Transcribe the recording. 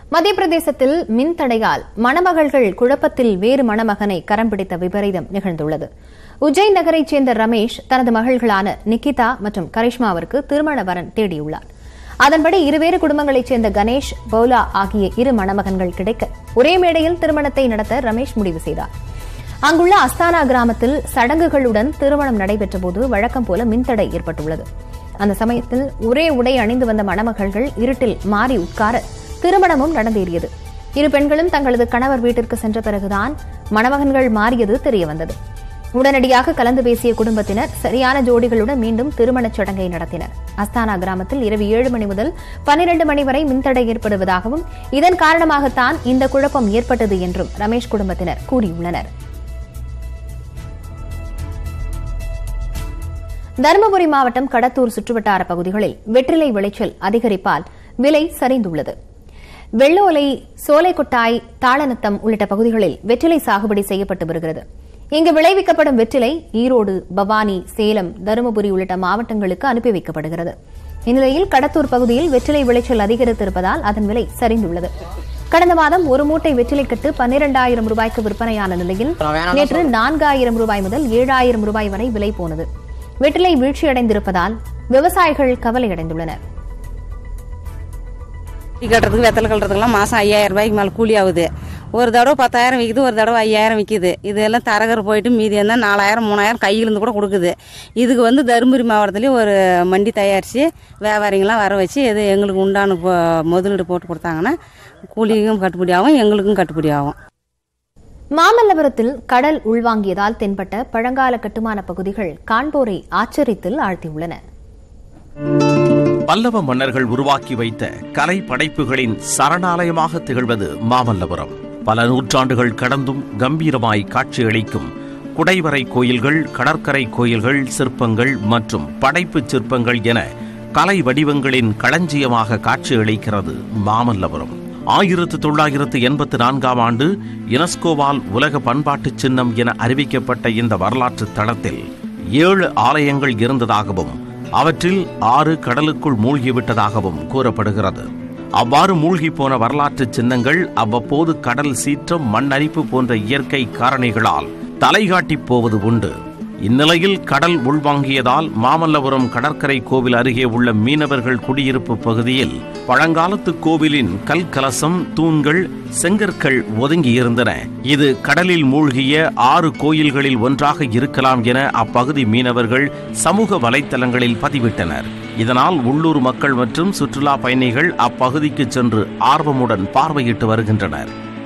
மத்திய பிரதேசத்தில் மின்தடையால் மணமகள்கள் குழப்பத்தில் வேறு மணமகனை கரம் பிடித்த விபரீதம் நிகழ்ந்துள்ளது உஜ்ஜைன் நகரைச் சேர்ந்த ரமேஷ் தனது மகள்களான நிக்கிதா மற்றும் கரிஷ்மாவிற்கு திருமண வரன் தேடியுள்ளார் அதன்படி இருவேறு குடும்பங்களைச் சேர்ந்த கணேஷ் பவுலா ஆகிய இரு மணமகன்கள் கிடைக்க ஒரே மேடையில் திருமணத்தை நடத்த ரமேஷ் முடிவு செய்தார் அங்குள்ள அஸ்தானா கிராமத்தில் சடங்குகளுடன் திருமணம் நடைபெற்றபோது வழக்கம் போல மின்தடை ஏற்பட்டுள்ளது அந்த சமயத்தில் ஒரே உடை அணிந்து வந்த மணமகள்கள் இருட்டில் மாறி உட்கார திருமணமும் நடந்தேறியது இரு பெண்களும் தங்களது கணவர் வீட்டிற்கு சென்ற பிறகுதான் மணமகன்கள் மாறியது தெரியவந்தது உடனடியாக கலந்து பேசிய குடும்பத்தினர் சரியான ஜோடிகளுடன் மீண்டும் திருமணச் சடங்கை நடத்தினர் அஸ்தானா கிராமத்தில் இரவு ஏழு மணி முதல் பன்னிரண்டு மணி வரை மின்தடை ஏற்படுவதாகவும் இதன் காரணமாகத்தான் இந்த குழப்பம் ஏற்பட்டது என்றும் ரமேஷ் குடும்பத்தினர் கூறியுள்ளனர் தருமபுரி மாவட்டம் கடத்தூர் சுற்றுவட்டார பகுதிகளில் வெற்றிலை விளைச்சல் அதிகரிப்பால் விலை சரிந்துள்ளது வெள்ளோலை சோலைக்கொட்டாய் தாளநத்தம் உள்ளிட்ட பகுதிகளில் வெற்றிலை சாகுபடி செய்யப்பட்டு வருகிறது இங்கு விளைவிக்கப்படும் வெற்றிலை ஈரோடு பவானி சேலம் தருமபுரி உள்ளிட்ட மாவட்டங்களுக்கு அனுப்பி வைக்கப்படுகிறது இந்நிலையில் கடத்தூர் பகுதியில் வெற்றிலை விளைச்சல் அதிகரித்திருப்பதால் அதன் விலை சரிந்துள்ளது கடந்த மாதம் ஒரு மூட்டை வெற்றிலை கட்டு பன்னிரண்டாயிரம் ரூபாய்க்கு விற்பனையான நிலையில் நேற்று நான்காயிரம் ரூபாய் முதல் ஏழாயிரம் ரூபாய் வரை விலை போனது வெற்றிலை வீழ்ச்சியடைந்திருப்பதால் விவசாயிகள் கவலையடைந்துள்ளனர் கூலி கட்டுறதுக்கு வெத்தலை கட்டுறதுக்குலாம் மாதம் ஐயாயிரம் ரூபாய்க்கு மேலே கூலி ஆகுது ஒரு தடவை பத்தாயிரம் விற்குது ஒரு தடவை ஐயாயிரம் விற்கிது இதெல்லாம் தரகர் போயிட்டு மீதி இருந்தால் நாலாயிரம் மூணாயிரம் கையிலேருந்து கூட கொடுக்குது இதுக்கு வந்து தருமபுரி மாவட்டத்துலேயும் ஒரு மண்டி தயாரித்து வியாபாரிங்களாம் வர வச்சு எது எங்களுக்கு உண்டான பொ- முதலீடு போட்டு கொடுத்தாங்கன்னா கூலிக்கும் கட்டுப்படி ஆகும் எங்களுக்கும் கட்டுப்படி ஆகும் மாமல்லபுரத்தில் கடல் உள்வாங்கியதால் தென்பட்ட பழங்கால கட்டுமான பகுதிகள் காண்போரை ஆச்சரியத்தில் ஆழ்த்தியுள்ளன பல்லவ மன்னர்கள் உருவாக்கி வைத்த கலை படைப்புகளின் சரணாலயமாக திகழ்வது மாமல்லபுரம் பல நூற்றாண்டுகள் கடந்தும் கம்பீரமாய் காட்சியளிக்கும் குடைவரை கோயில்கள் கடற்கரை கோயில்கள் சிற்பங்கள் மற்றும் படைப்புச் சிற்பங்கள் என கலை வடிவங்களின் களஞ்சியமாக காட்சியளிக்கிறது மாமல்லபுரம் ஆயிரத்து தொள்ளாயிரத்து எண்பத்து நான்காம் ஆண்டு யுனெஸ்கோவால் உலக பண்பாட்டுச் சின்னம் என அறிவிக்கப்பட்ட இந்த வரலாற்று தளத்தில் ஏழு ஆலயங்கள் இருந்ததாகவும் அவற்றில் ஆறு கடலுக்குள் மூழ்கிவிட்டதாகவும் கூறப்படுகிறது அவ்வாறு மூழ்கி போன வரலாற்று சின்னங்கள் அவ்வப்போது கடல் சீற்றம் மண்ணரிப்பு போன்ற இயற்கை காரணிகளால் தலைகாட்டிப் போவது உண்டு இந்நிலையில் கடல் உள்வாங்கியதால் மாமல்லபுரம் கடற்கரை கோவில் அருகே உள்ள மீனவர்கள் குடியிருப்பு பகுதியில் பழங்காலத்து கோவிலின் கல் கலசம் தூண்கள் செங்கற்கள் ஒதுங்கியிருந்தன இது கடலில் மூழ்கிய ஆறு கோயில்களில் ஒன்றாக இருக்கலாம் என அப்பகுதி மீனவர்கள் சமூக வலைத்தளங்களில் பதிவிட்டனர் இதனால் உள்ளூர் மக்கள் மற்றும் சுற்றுலா பயணிகள் அப்பகுதிக்கு சென்று ஆர்வமுடன் பார்வையிட்டு வருகின்றனர்